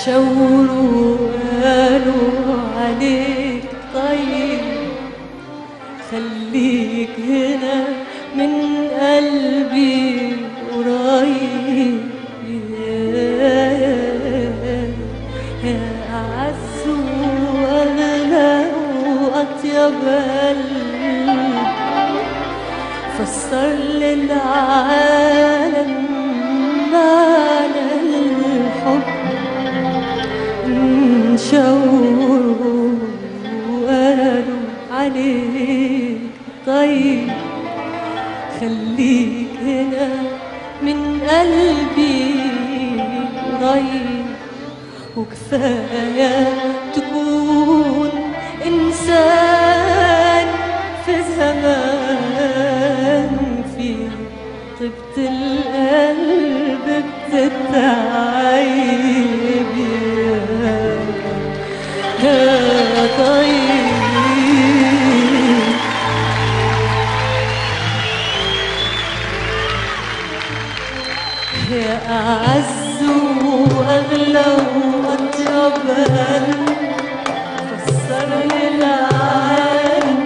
شاوروا قالوا عليك طيب خليك هنا من قلبي قريب يا أعز وأغلى وأطيب قلب فسر للعالم معنى الحب شاوروا وقالوا عليك طيب خليك هنا من قلبي قريب وكفاية تكون إنسان في زمان في طيبة القلب بتتعيب يا طيب يا أعز وأغلى وأطيب قلب فسر للعالم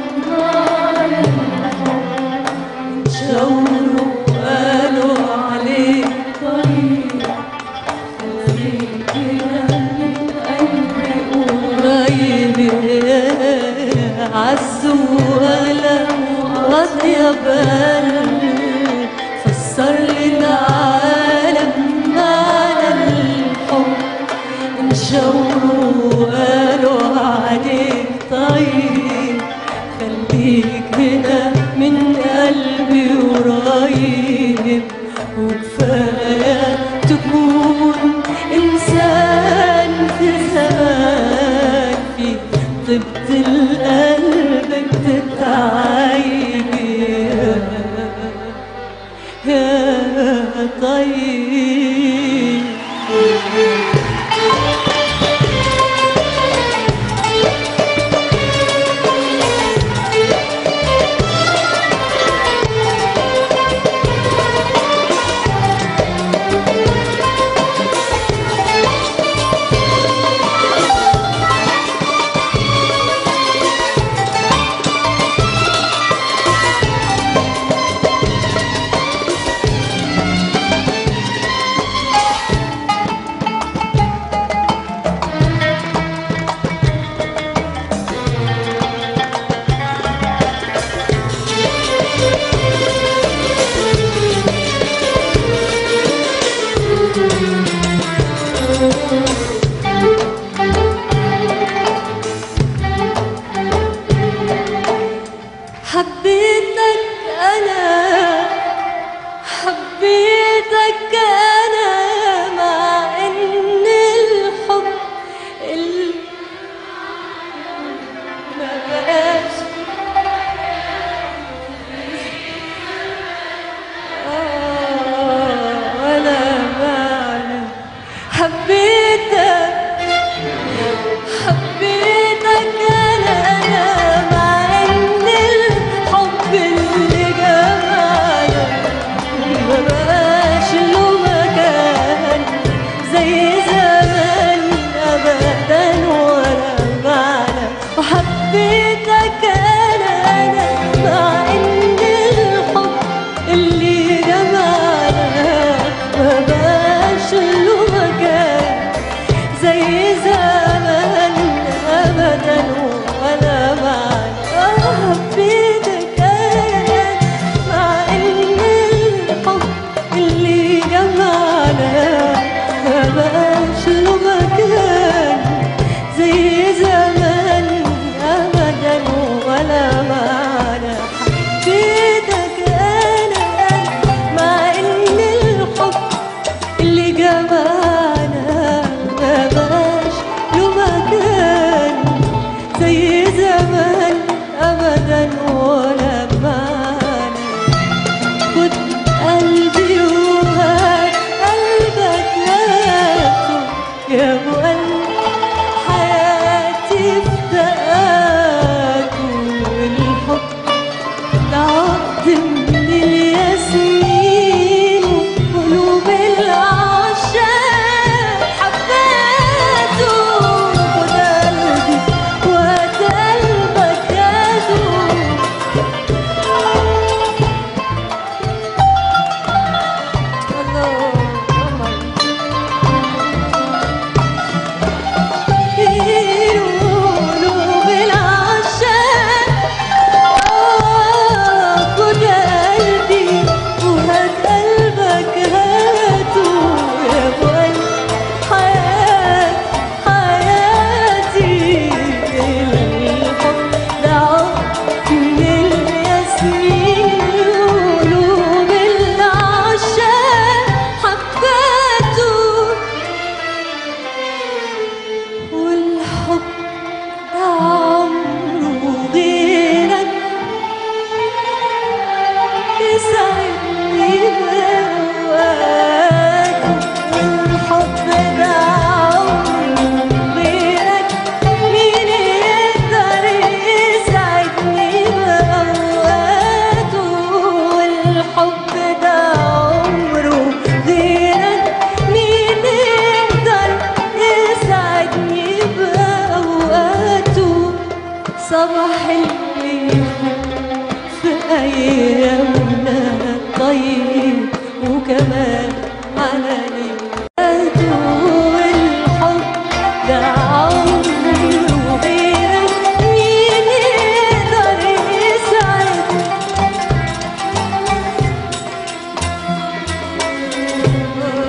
شاوروا وقالوا عليك طيب خليك هنا من قلبي قريب يا عز وأغلى وأطيب قلب فسر للعالم معنى الحب انشوروا وقالوا عليك طيب خليك هنا من قلبي قريب وكفاية تكون إنسان في زمان في طيبة القلب بتتعيب يا طيب حبيتك أنا حبيتك أنا مع إن الحب اللي ما بقاش آه ولا معنى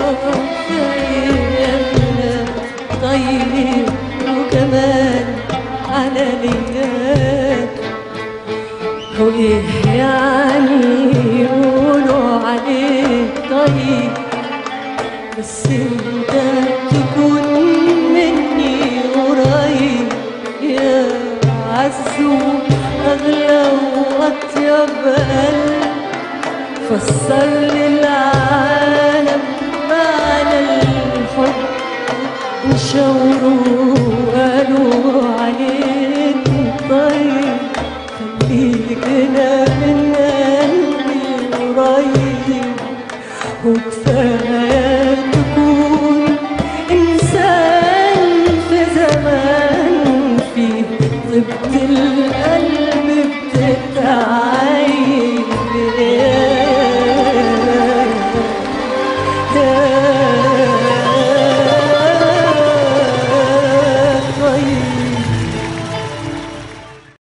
في أيامنا طيب وكمان على لياك وإيه يعني يقولوا عليك طيب بس انت تكون مني قريب يا عزو أغلى وأطيب قلب فسر للعالم معنى الحب وشاوروا قالوا عليك طيب خليك هنا من قلبي قريب وكفاية